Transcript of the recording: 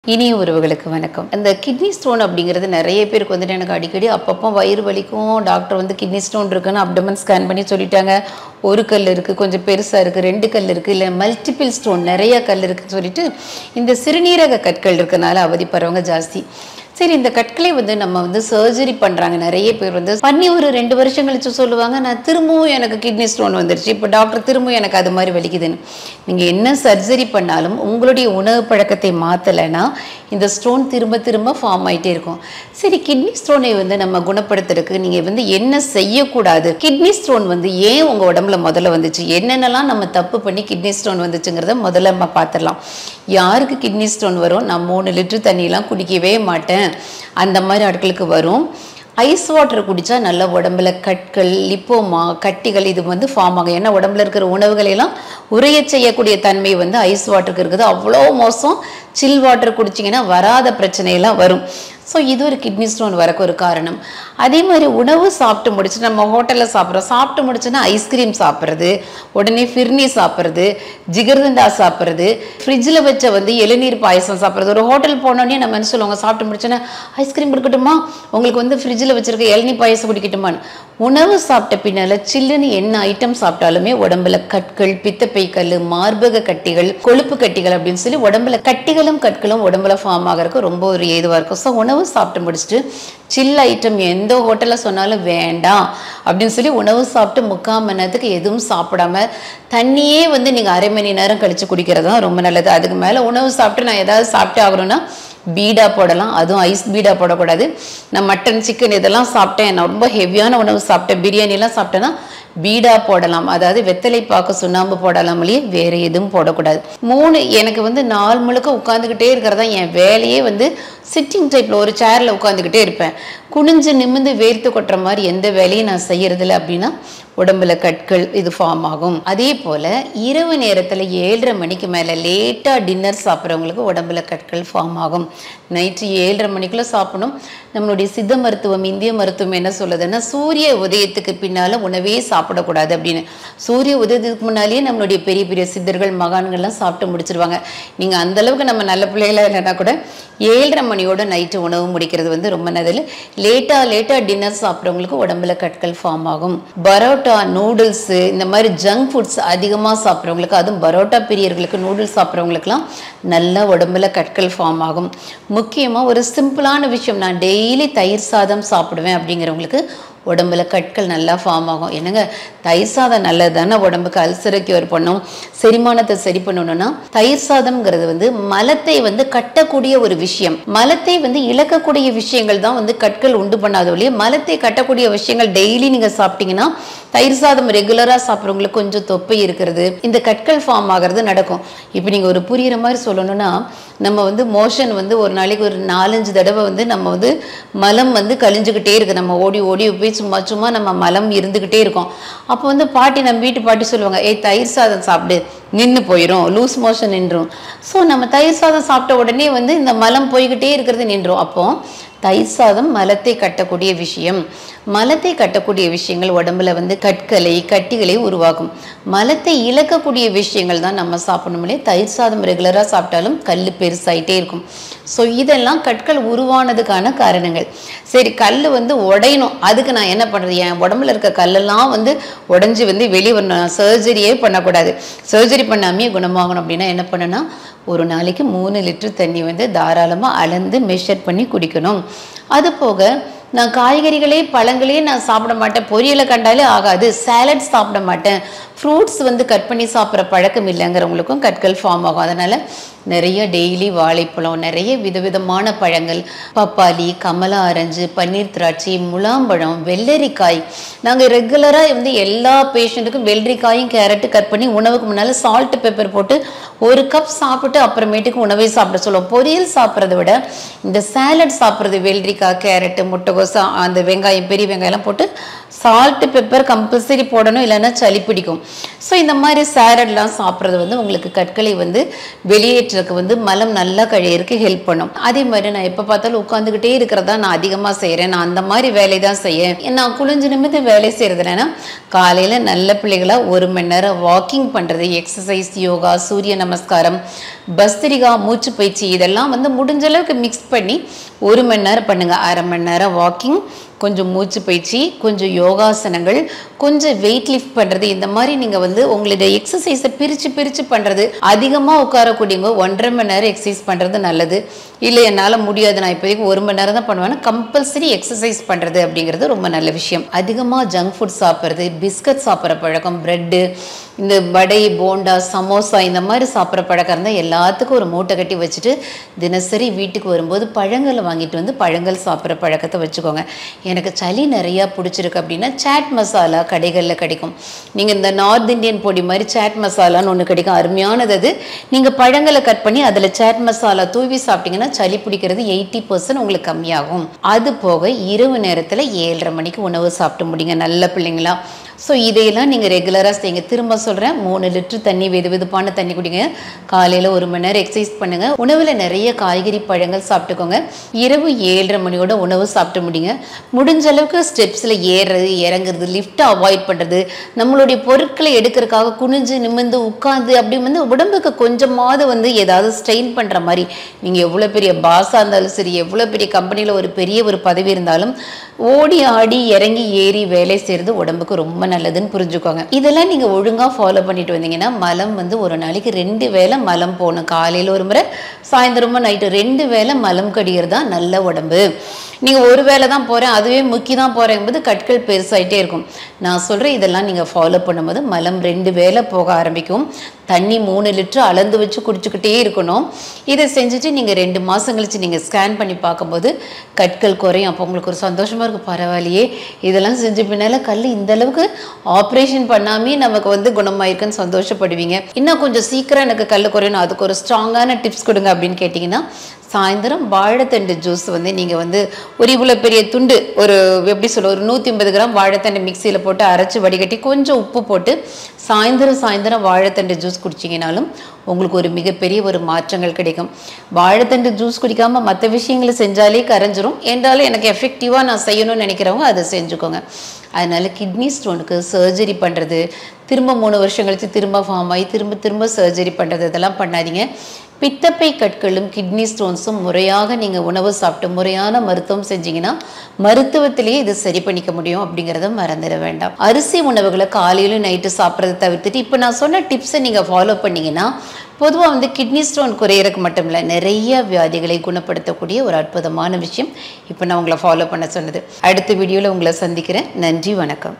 இனிய உறவுகளுக்கு வணக்கம் அந்த கிட்னி ஸ்டோன் அப்படிங்கிறது நிறைய பேருக்கு வந்துட்டு எனக்கு அடிக்கடி அப்பப்போ வயிறு வலிக்கும் டாக்டர் வந்து கிட்னி ஸ்டோன் இருக்குன்னு அப்டமன் ஸ்கேன் பண்ணி சொல்லிட்டாங்க ஒரு கல் இருக்குது கொஞ்சம் பெருசாக இருக்குது ரெண்டு கல் இருக்குது இல்லை மல்டிபிள் ஸ்டோன் நிறைய கல் இருக்குன்னு சொல்லிட்டு இந்த சிறுநீரக கற்கள் இருக்கனால அவதிப்படுறவங்க ஜாஸ்தி சரி இந்த கற்களை வந்து நம்ம வந்து சர்ஜரி பண்ணுறாங்க நிறைய பேர் வந்து பண்ணி ஒரு ரெண்டு வருஷம் கழிச்சு சொல்லுவாங்க நான் திரும்பவும் எனக்கு கிட்னி ஸ்டோன் வந்துருச்சு இப்போ டாக்டர் திரும்பவும் எனக்கு அது மாதிரி வலிக்குதுன்னு நீங்கள் என்ன சர்ஜரி பண்ணாலும் உங்களுடைய உணவு பழக்கத்தை மாற்றலைன்னா இந்த ஸ்டோன் திரும்ப திரும்ப ஃபார்ம் ஆயிட்டே இருக்கும் சரி கிட்னி ஸ்டோனை வந்து நம்ம குணப்படுத்துறதுக்கு நீங்கள் வந்து என்ன செய்யக்கூடாது கிட்னி ஸ்டோன் வந்து ஏன் உங்கள் உடம்புல முதல்ல வந்துச்சு என்னென்னலாம் நம்ம தப்பு பண்ணி கிட்னி ஸ்டோன் வந்துச்சுங்கிறத முதல்ல நம்ம பார்த்துடலாம் யாருக்கு கிட்னி ஸ்டோன் வரும் நான் மூணு லிட்டர் தண்ணியெலாம் குடிக்கவே மாட்டேன் அந்த மாதிரி ஆட்களுக்கு வரும் ஐஸ் வாட்டர் குடித்தா நல்ல உடம்புல கற்கள் லிப்போமா கட்டிகள் இது வந்து ஃபார்ம் ஆகும் ஏன்னா உடம்புல இருக்கிற உணவுகளை எல்லாம் உரையச் செய்யக்கூடிய தன்மை வந்து ஐஸ் வாட்டருக்கு இருக்குது அவ்வளோ மோசம் சில் வாட்டர் குடிச்சிங்கன்னா வராத பிரச்சனையெல்லாம் வரும் ஸோ இது ஒரு கிட்னி ஸ்டோன் வரக்கு ஒரு காரணம் அதே மாதிரி உணவு சாப்பிட்டு முடிச்சு நம்ம ஹோட்டலில் சாப்பிட்றோம் சாப்பிட்டு முடிச்சுன்னா ஐஸ்கிரீம் சாப்பிட்றது உடனே ஃபிர்னி சாப்பிட்றது ஜிகர்தண்டா சாப்பிட்றது ஃப்ரிட்ஜில் வச்ச வந்து இளநீர் பாயசம் சாப்பிட்றது ஒரு ஹோட்டல் போனோடனே நம்ம என்ன சொல்லுவாங்க சாப்பிட்டு முடிச்சோன்னா ஐஸ்கிரீம் கொடுக்கட்டுமா உங்களுக்கு வந்து ஃப்ரிட்ஜில் வச்சிருக்க இளநீர் பாயசம் குடிக்கட்டுமான்னு உணவு சாப்பிட்ட பின்னால் சில்லுன்னு என்ன ஐட்டம் சாப்பிட்டாலுமே உடம்புல கற்கள் பித்தப்பை கல் மார்பக கட்டிகள் கொழுப்பு கட்டிகள் அப்படின்னு சொல்லி உடம்புல கட்டிகளும் கற்களும் உடம்புல ஃபார்ம் ஆகிறதுக்கு ரொம்ப ஒரு ஏதுவாக இருக்கும் ஸோ உணவு சாப்பிட்டு முடிச்சுட்டு சில் ஐட்டம் எந்த ஹோட்டலில் சொன்னாலும் வேண்டாம் அப்படின்னு சொல்லி உணவு சாப்பிட்டு முக்கால் மணி நேரத்துக்கு எதுவும் சாப்பிடாம தண்ணியே வந்து நீங்கள் அரை மணி நேரம் கழித்து குடிக்கிறது தான் ரொம்ப நல்லது அதுக்கு மேலே உணவு சாப்பிட்டு நான் ஏதாவது சாப்பிட்டு ஆகணும்னா பீடா போடலாம் அதுவும் ஐஸ் பீடா போடக்கூடாது நான் மட்டன் சிக்கன் இதெல்லாம் சாப்பிட்டேன் நான் ரொம்ப ஹெவியான உணவு சாப்பிட்டேன் பிரியாணிலாம் சாப்பிட்டேன்னா பீடா போடலாம் அதாவது வெத்தலை பாக்கு சுண்ணாம்பு போடலாமலே வேற எதுவும் போடக்கூடாது மூணு எனக்கு வந்து நாள் முழுக்க உட்காந்துக்கிட்டே இருக்கிறதா என் வேலையே வந்து சிட்டிங் டைப்பில் ஒரு சேரில் உட்காந்துக்கிட்டே இருப்பேன் குனிஞ்சு நிமிந்து வேர்த்து கொட்டுற மாதிரி எந்த வேலையும் நான் செய்யறதில்ல அப்படின்னா உடம்புல கற்கள் இது ஃபார்ம் ஆகும் அதே போல் இரவு நேரத்தில் ஏழரை மணிக்கு மேலே லேட்டாக டின்னர் சாப்பிட்றவங்களுக்கு உடம்புல கற்கள் ஃபார்ம் ஆகும் நைட்டு ஏழரை மணிக்குள்ளே சாப்பிடணும் நம்மளுடைய சித்த மருத்துவம் இந்திய மருத்துவம் என்ன சொல்லுதுன்னா சூரிய உதயத்துக்கு பின்னால் உணவே சாப்பிடக்கூடாது அப்படின்னு சூரிய உதயத்துக்கு முன்னாலேயே நம்மளுடைய பெரிய பெரிய சித்தர்கள் மகான்கள்லாம் சாப்பிட்டு முடிச்சிருவாங்க நீங்கள் அந்தளவுக்கு நம்ம நல்ல பிள்ளைகளாக இல்லைன்னா கூட ஏழரை மணியோட நைட்டு உணவு முடிக்கிறது வந்து ரொம்ப நல்லது லேட்டாக லேட்டாக டின்னர் சாப்பிட்றவங்களுக்கு உடம்புல கற்கள் ஃபார்ம் ஆகும் பரோட்டா நூடுல்ஸு இந்த மாதிரி ஜங்க் ஃபுட்ஸ் அதிகமாக சாப்பிட்றவங்களுக்கு அதுவும் பரோட்டா பிரியர்களுக்கு நூடுல்ஸ் சாப்பிட்றவங்களுக்குலாம் நல்ல உடம்புல கற்கள் ஃபார்ம் ஆகும் முக்கியமாக ஒரு சிம்பிளான விஷயம் நான் டெய்லி தயிர் சாதம் சாப்பிடுவேன் அப்படிங்கிறவங்களுக்கு உடம்புல கற்கள் நல்லா ஃபார்ம் ஆகும் என்னங்க தயிர் சாதம் நல்லது தானே உடம்புக்கு அல்சரை கியூர் பண்ணும் செரிமானத்தை சரி பண்ணணும்னா தயிர் சாதம்ங்கிறது வந்து மலத்தை வந்து கட்டக்கூடிய ஒரு விஷயம் மலத்தை வந்து இழக்கக்கூடிய விஷயங்கள் தான் வந்து கற்கள் உண்டு பண்ணாத ஒழிய மலத்தை கட்டக்கூடிய விஷயங்கள் டெய்லி நீங்கள் சாப்பிட்டீங்கன்னா தயிர் சாதம் ரெகுலராக சாப்பிட்றவங்களுக்கு கொஞ்சம் தொப்பை இருக்கிறது இந்த கற்கள் ஃபார்ம் ஆகிறது நடக்கும் இப்போ நீங்கள் ஒரு புரிகிற மாதிரி சொல்லணும்னா நம்ம வந்து மோஷன் வந்து ஒரு நாளைக்கு ஒரு நாலஞ்சு தடவை வந்து நம்ம வந்து மலம் வந்து கழிஞ்சுக்கிட்டே இருக்கு நம்ம ஓடி ஓடி போய் சும்மா சும்மா நம்ம மலம் இருந்துக்கிட்டே இருக்கோம் அப்போ வந்து பாட்டி நம்ம வீட்டு பாட்டி சொல்லுவாங்க ஏய் தயிர் சாதம் சாப்பிடு நின்று போயிடும் லூஸ் மோஷன் நின்றும் ஸோ நம்ம தயிர் சாதம் சாப்பிட்ட உடனே வந்து இந்த மலம் போய்கிட்டே இருக்கிறது நின்றும் அப்போ தயிர் சாதம் மலத்தை கட்டக்கூடிய விஷயம் மலத்தை கட்டக்கூடிய விஷயங்கள் உடம்புல வந்து கற்களை கட்டிகளை உருவாக்கும் மலத்தை இழக்கக்கூடிய விஷயங்கள் தான் நம்ம சாப்பிடணும்லே தயிர் சாதம் ரெகுலராக சாப்பிட்டாலும் கல் பெருசாயிட்டே இருக்கும் ஸோ இதெல்லாம் கற்கள் உருவானதுக்கான காரணங்கள் சரி கல் வந்து உடையணும் அதுக்கு நான் என்ன பண்ணுறது என் உடம்புல இருக்க கல்லெல்லாம் வந்து உடஞ்சி வந்து வெளியே வரணும் சர்ஜரியே பண்ணக்கூடாது சர்ஜரி பண்ணாமே குணமாகணும் அப்படின்னா என்ன பண்ணணும்னா ஒரு நாளைக்கு மூணு லிட்டர் தண்ணி வந்து தாராளமாக அளந்து மெஷர் பண்ணி குடிக்கணும் அது போக நான் காய்கறிகளே பழங்களே நான் சாப்பிட மாட்டேன் பொரியலை கண்டாலே ஆகாது சாலட் சாப்பிட மாட்டேன் ஃப்ரூட்ஸ் வந்து கட் பண்ணி சாப்பிட்ற பழக்கம் இல்லைங்கிறவங்களுக்கும் கற்கள் ஃபார்ம் ஆகும் அதனால் நிறைய டெய்லி வாழைப்பழம் நிறைய விதவிதமான பழங்கள் பப்பாளி கமலா ஆரஞ்சு பன்னீர் திராட்சை முலாம்பழம் வெள்ளரிக்காய் நாங்கள் ரெகுலராக வந்து எல்லா பேஷண்ட்டுக்கும் வெள்ளரிக்காயும் கேரட்டு கட் பண்ணி உணவுக்கு முன்னால் சால்ட் பெப்பர் போட்டு ஒரு கப் சாப்பிட்டு அப்புறமேட்டுக்கு உணவை சாப்பிட சொல்லுவோம் பொரியல் சாப்பிட்றத விட இந்த சாலட் சாப்பிட்றது வெள்ளரிக்காய் கேரட்டு முட்டைகோஸ் அந்த வெங்காயம் பெரிய வெங்காயம்லாம் போட்டு சால்ட் பெப்பர் கம்பல்சரி போடணும் இல்லைன்னா சளி பிடிக்கும் ஸோ இந்த மாதிரி சேலட்லாம் சாப்பிட்றது வந்து உங்களுக்கு கற்களை வந்து வெளியேற்றதுக்கு வந்து மலம் நல்லா கழியறதுக்கு ஹெல்ப் பண்ணும் அதே மாதிரி நான் எப்போ பார்த்தாலும் உட்காந்துக்கிட்டே இருக்கிறதா நான் அதிகமாக செய்கிறேன் நான் அந்த மாதிரி வேலை தான் செய்யேன் நான் குளிஞ்சு நிமிந்து வேலை செய்கிறது என்னன்னா காலையில் நல்ல பிள்ளைகளாக ஒரு மணி நேரம் வாக்கிங் பண்ணுறது எக்ஸசைஸ் யோகா சூரிய நமஸ்காரம் பஸ்திரிகா மூச்சு பயிற்சி இதெல்லாம் வந்து முடிஞ்ச அளவுக்கு மிக்ஸ் பண்ணி ஒரு மணி நேரம் பண்ணுங்க அரை மணி நேரம் வாக்கிங் கொஞ்சம் மூச்சு பயிற்சி கொஞ்சம் யோகாசனங்கள் கொஞ்சம் வெயிட் லிஃப்ட் பண்ணுறது இந்த மாதிரி நீங்கள் வந்து உங்களுடைய எக்ஸசைஸை பிரித்து பிரித்து பண்ணுறது அதிகமாக உட்காரக்கூடியவங்க ஒன்றரை மணி நேரம் எக்ஸசைஸ் பண்ணுறது நல்லது இல்லை என்னால் முடியாது நான் இப்போதைக்கு ஒரு மணி நேரம் தான் பண்ணுவேன்னா கம்பல்சரி எக்ஸசைஸ் பண்ணுறது அப்படிங்கிறது ரொம்ப நல்ல விஷயம் அதிகமாக ஜங்க் ஃபுட் சாப்பிட்றது பிஸ்கட் சாப்பிட்ற பழக்கம் ப்ரெட்டு இந்த வடை போண்டா சமோசா இந்த மாதிரி சாப்பிட்ற பழக்கம் இருந்தால் எல்லாத்துக்கும் ஒரு மூட்டை கட்டி வச்சுட்டு தினசரி வீட்டுக்கு வரும்போது பழங்களை வாங்கிட்டு வந்து பழங்கள் சாப்பிட்ற பழக்கத்தை வச்சுக்கோங்க எனக்கு சளி நிறையா பிடிச்சிருக்கு அப்படின்னா சாட் மசாலா கடைகளில் கிடைக்கும் நீங்கள் இந்த நார்த் இந்தியன் பொடி மாதிரி சாட் மசாலான்னு ஒன்று கிடைக்கும் அருமையானது அது நீங்கள் பழங்களை கட் பண்ணி அதில் சாட் மசாலா தூவி சாப்பிட்டீங்கன்னா சளி பிடிக்கிறது எயிட்டி பர்சன்ட் உங்களுக்கு கம்மியாகும் அது போக இரவு நேரத்தில் ஏழரை மணிக்கு உணவு சாப்பிட்டு முடியுங்க நல்ல பிள்ளைங்களா ஸோ இதையெல்லாம் நீங்கள் ரெகுலராக செய்யுங்க திரும்ப சொல்கிறேன் மூணு லிட்டர் தண்ணி வெது வெதுப்பான தண்ணி குடிங்க காலையில் ஒரு மணி நேரம் எக்ஸசைஸ் பண்ணுங்கள் உணவில் நிறைய காய்கறி பழங்கள் சாப்பிட்டுக்கோங்க இரவு ஏழரை மணியோட உணவு சாப்பிட்டு முடியுங்க முடிஞ்ச அளவுக்கு ஸ்டெப்ஸில் ஏறுறது இறங்குறது லிஃப்ட்டை அவாய்ட் பண்ணுறது நம்மளுடைய பொருட்களை எடுக்கிறதுக்காக குனிஞ்சு நிமிர்ந்து உட்காந்து அப்படி வந்து உடம்புக்கு கொஞ்சமாவது வந்து ஏதாவது ஸ்ட்ரெயின் பண்ணுற மாதிரி நீங்கள் எவ்வளோ பெரிய பாஸாக இருந்தாலும் சரி எவ்வளோ பெரிய கம்பெனியில் ஒரு பெரிய ஒரு பதவி இருந்தாலும் ஓடி ஆடி இறங்கி ஏறி வேலை செய்கிறது உடம்புக்கு ரொம்ப நல்லதுன்னு புரிஞ்சுக்கோங்க இதெல்லாம் நீங்கள் ஒழுங்காக ஃபாலோ பண்ணிட்டு வந்தீங்கன்னா மலம் வந்து ஒரு நாளைக்கு ரெண்டு வேளை மலம் போகணும் காலையில் ஒரு முறை சாயந்தரமும் நைட்டு ரெண்டு வேளை மலம் கடிகிறது தான் நல்ல உடம்பு நீங்கள் ஒரு வேளை தான் போகிறேன் அதுவே முக்கி தான் போகிறேங்கும்போது கற்கள் பெருசாயிட்டே இருக்கும் நான் சொல்கிறேன் இதெல்லாம் நீங்கள் ஃபாலோ பண்ணும்போது மலம் ரெண்டு வேளை போக ஆரம்பிக்கும் தண்ணி மூணு லிட்டர் அளந்து வச்சு குடிச்சுக்கிட்டே இருக்கணும் இதை செஞ்சுட்டு நீங்கள் ரெண்டு மாதம் கழிச்சு நீங்கள் ஸ்கேன் பண்ணி பார்க்கும்போது கற்கள் குறையும் அப்போ உங்களுக்கு ஒரு சந்தோஷமாக இருக்கும் பரவாயில்லையே இதெல்லாம் செஞ்ச பின்னால் கல் இந்த அளவுக்கு ஆப்ரேஷன் பண்ணாமே நமக்கு வந்து குணமாயிருக்குன்னு சந்தோஷப்படுவீங்க இன்னும் கொஞ்சம் சீக்கிரம் எனக்கு கல் குறையணும் அதுக்கு ஒரு ஸ்ட்ராங்கான டிப்ஸ் கொடுங்க அப்படின்னு கேட்டிங்கன்னா சாயந்தரம் வாழைத்தண்டு ஜூஸ் வந்து நீங்கள் வந்து ஒரு இவ்வளோ பெரிய துண்டு ஒரு எப்படி சொல்ல ஒரு நூற்றி ஐம்பது கிராம் வாழைத்தண்டு மிக்சியில் போட்டு அரைச்சி வடிகட்டி கொஞ்சம் உப்பு போட்டு சாயந்தரம் சாயந்தரம் வாழைத்தண்டு ஜூஸ் குடிச்சிங்கனாலும் உங்களுக்கு ஒரு மிகப்பெரிய ஒரு மாற்றங்கள் கிடைக்கும் வாழைத்தண்டு ஜூஸ் குடிக்காமல் மற்ற விஷயங்களை செஞ்சாலே கரைஞ்சிரும் என்றாலும் எனக்கு எஃபெக்டிவாக நான் செய்யணும்னு நினைக்கிறவங்க அதை செஞ்சுக்கோங்க அதனால கிட்னி ஸ்டோனுக்கு சர்ஜரி பண்ணுறது திரும்ப மூணு வருஷம் கழித்து திரும்ப ஃபார்ம் ஆகி திரும்ப திரும்ப சர்ஜரி பண்ணுறது இதெல்லாம் பண்ணாதீங்க பித்தப்பை கற்களும் கிட்னி ஸ்டோன்ஸும் முறையாக நீங்கள் உணவு சாப்பிட்டு முறையான மருத்துவம் செஞ்சீங்கன்னா மருத்துவத்திலேயே இது சரி பண்ணிக்க முடியும் அப்படிங்கிறத மறந்துட வேண்டாம் அரிசி உணவுகளை காலையிலும் நைட்டு சாப்பிட்றத தவிர்த்துட்டு இப்போ நான் சொன்ன டிப்ஸை நீங்கள் ஃபாலோ பண்ணீங்கன்னா பொதுவாக வந்து கிட்னி ஸ்டோன் குறையறதுக்கு மட்டும் இல்லை நிறைய வியாதிகளை குணப்படுத்தக்கூடிய ஒரு அற்புதமான விஷயம் இப்போ நான் உங்களை ஃபாலோ பண்ண சொன்னது அடுத்த வீடியோவில் உங்களை சந்திக்கிறேன் நன்றி வணக்கம்